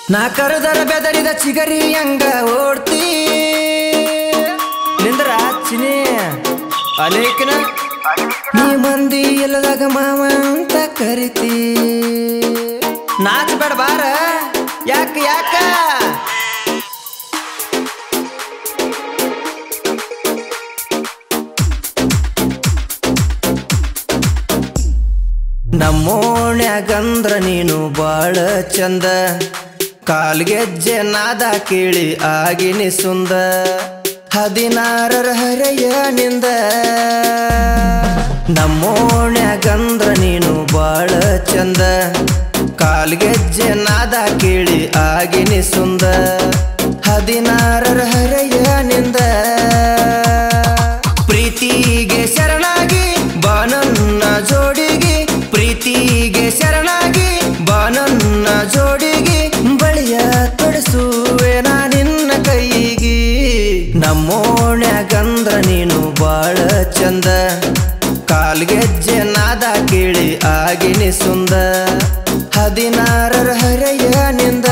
ನಾ ಕರೆದರ ಬೆದರಿದ ಚಿಗರಿ ಹಂಗ ಓಡ್ತಿ ನಿಂದ್ರ ಚಿನಿ ಅಲೇಕನ ನೀ ಮಂದಿ ಎಲ್ಲದಾಗ ಮಾವ ಅಂತ ಕರಿತಿ ನಾಚಬೇಡ ಬಾರ ಯಾಕ ಯಾಕ ನಮ್ಮೋಣ್ಯಾಗಂದ್ರ ನೀನು ಬಾಳ ಚಂದ ಕಾಲ್ಗೆಜ್ಜೆ ನಾದ ಕೇಳಿ ಆಗಿನಿ ಸುಂದ ಹದಿನಾರರ ಹರೆಯನಿಂದ ನಮ್ಮೋಣ್ಯಾಗಂದ್ರ ನೀನು ಬಾಳ ಚಂದ ಕಾಲ್ಗೆಜ್ಜೆ ನಾದ ಕೇಳಿ ಆಗಿನಿ ಸುಂದ ಹದಿನಾರರ ಹರೆಯನಿಂದ ಪ್ರೀತಿಗೆ ಶರಣಾಗಿ ಬಾನನ್ನ ಜೋಡಿಗೆ ಪ್ರೀತಿಗೆ ಶರಣಾಗಿ ಬಾನನ್ನ ಜೋಡಿಗೆ ಬಳಿಯ ತೊಡಸುವೆ ನಾ ನಿನ್ನ ಕೈಗೆ ನಮ್ಮೋಣ್ಯಾಗಂದ್ರ ನೀನು ಬಾಳ ಚಂದ ಕಾಲ್ಗೆಜ್ಜೆ ನಾದ ಕೇಳಿ ಆಗಿನಿ ಸುಂದ ಹದಿನಾರರ ಹರೆಯನಿಂದ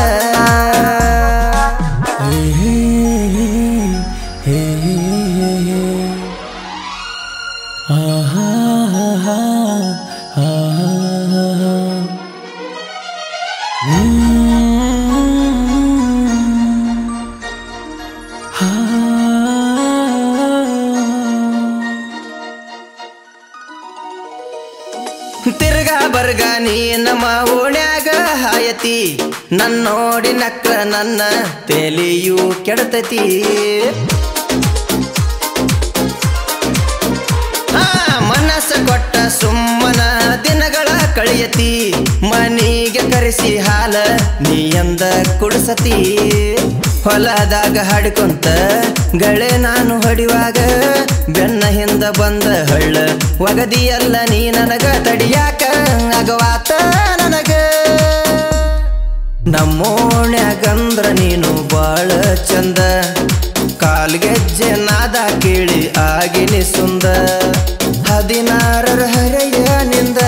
ಹೇ ಹೇ ಹೇ ಆಹಾ ಆಹಾ ಆಹಾ ತಿರ್ಗ ಬರ್ಗ ನೀ ನಮ್ಮ ಓಣ್ಯಾಗ ಹಾಯತಿ ನನ್ನೋಡಿ ನಕ್ರ ನನ್ನ ತೆಲಿಯು ಕೆಡತತಿ ಆ, ಮನಸ್ಸ ಕೊಟ್ಟ ಸುಮ್ಮನ ದಿನಗಳ ಕಳೆಯತಿ ಮನಿಗೆ ಕರೆಸಿ ಹಾಲ ನೀ ಎಂದ ಕುಡಿಸತಿ ಹೊಲದಾಗ ಹಾಡಿಕೊಂತ ಗಳೆ ನಾನು ಹೊಡಿವಾಗ ಬೆನ್ನ ಹಿಂದ ಬಂದ ಹಳ್ಳ ಒಗದಿಯಲ್ಲ ನೀ ನನಗ ತಡಿಯಾಕ ಅಗವಾತ ನನಗ ನಮ್ಮೋಣ್ಯಾಗಂದ್ರ ನೀನು ಬಾಳ ಚಂದ ಕಾಲ್ಗೆಜ್ಜೆ ನಾದ ಕೇಳಿ ಆಗಿನಿ ಸುಂದ ಹದಿನಾರರ ಹರೆಯನಿಂದ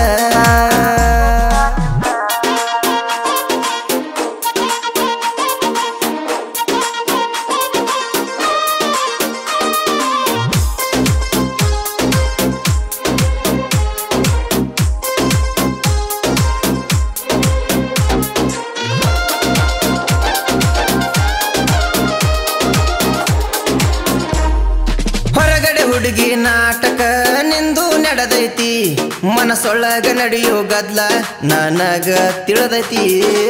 ಹೊರಗಡೆ ಹುಡುಗಿ ನಾಟಕ ನಿಂದು ನಡೆದೈತಿ ಮನಸೊಳಗ ನಡೆಯೋ ಗದ್ಲ ನನಗ ತಿಳಿದೈತಿ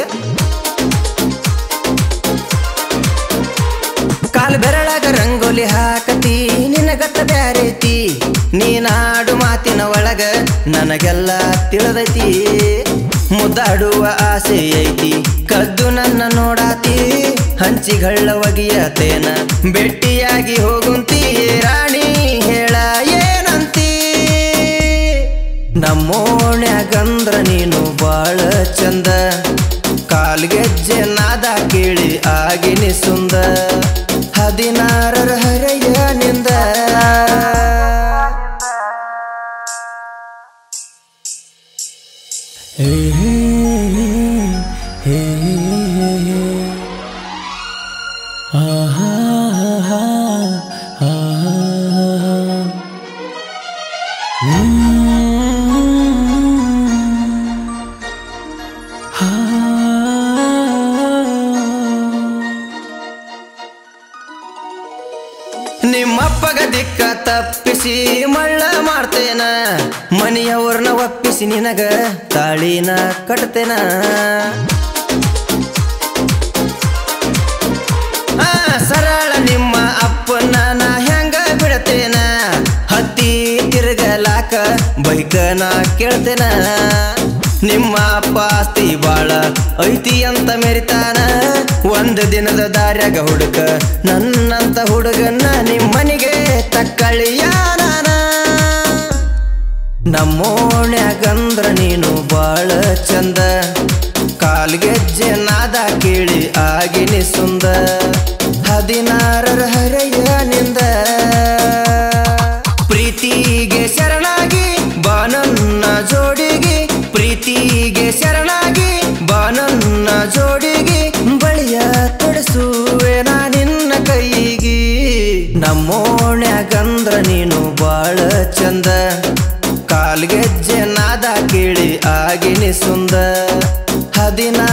ಕಾಲ್ ಬೆರಳಾಗ ರಂಗೋಲಿ ಹಾಕತಿ ನಿನಗತ್ತ ಬ್ಯಾರೈತಿ ನೀನಾಡು ಮಾತಿನ ಒಳಗ ನನಗೆಲ್ಲ ತಿಳಿದೈತಿ ಮುದ್ದಾಡುವ ಆಸೆ ಐತಿ ಕದ್ದು ನನ್ನ ನೋಡಾತಿ ಹಂಚಿಗಳ ಒಗಿಯತೇನ ಭೇಟಿಯಾಗಿ ಹೋಗುಂತಿ ರಾಣಿ ಹೇಳ ಏನಂತಿ ನಮ್ಮೋಣ್ಯಾಗಂದ್ರ ನೀನು ಬಾಳ ಚಂದ ಕಾಲ್ಗೆಜ್ಜೆ ನಾದ ಕೇಳಿ ಆಗಿನಿ ಸುಂದ ಹದಿನಾರರ ಹರೆಯನಿಂದ ಹೇ ಹೇ ಹೇ ಹೇ ಆಹಾ ಆಹಾ ಆಹಾ ನಿಮ್ಮಪ್ಪಗ ದಿಕ್ಕ ತಪ್ಪಿಸಿ ಮಳ್ಳ ಮಾಡ್ತೇನ ಮನೆಯವ್ರನ್ನ ಒಪ್ಪಿಸಿ ನಿನಗ ತಾಳಿನ ಕಟ್ತೇನ ಆ, ಸರಳ ನಿಮ್ಮ ಅಪ್ಪನ ನಾ ಹೆಂಗ ಬಿಡತೇನ ಹತ್ತಿ ತಿರುಗಲಾಕ ಬೈಕನ ಕೇಳ್ತೇನ ನಿಮ್ಮ ಅಪ್ಪ ಆಸ್ತಿ ಬಾಳ ಐತಿ ಅಂತ ಮೆರಿತಾನ ಒಂದು ದಿನದ ದಾರ್ಯಾಗ ಹುಡುಕ ನನ್ನಂತ ಹುಡುಗನ್ನ ನಿಮ್ಮನಿಗೆ ತಕ್ಕಳಿಯ ನಾನ ನಮ್ಮೋಣ್ಯಾಗಂದ್ರ ನೀನು ಬಾಳ ಚಂದ ಕಾಲ್ಗೆಜ್ಜೆ ನಾದ ಕೇಳಿ ಆಗಿನಿ ಸುಂದ ಹದಿನಾರರ ಹರೆಯನಿಂದ ಪ್ರೀತಿಗೆ ಶರಣಾಗಿ ಬಾನನ್ನ ಜೋಡಿಗೆ ಪ್ರೀತಿಗೆ ಶರಣಾಗಿ ಬಾನನ್ನ ಜೋಡಿಗೆ ಬಳಿ ಬಾಳ ಚಂದ ಕಾಲ್ಗೆಜ್ಜೆ ನಾದ ಕೇಳಿ ಆಗಿನಿ ಸುಂದ ಹದಿನಾರು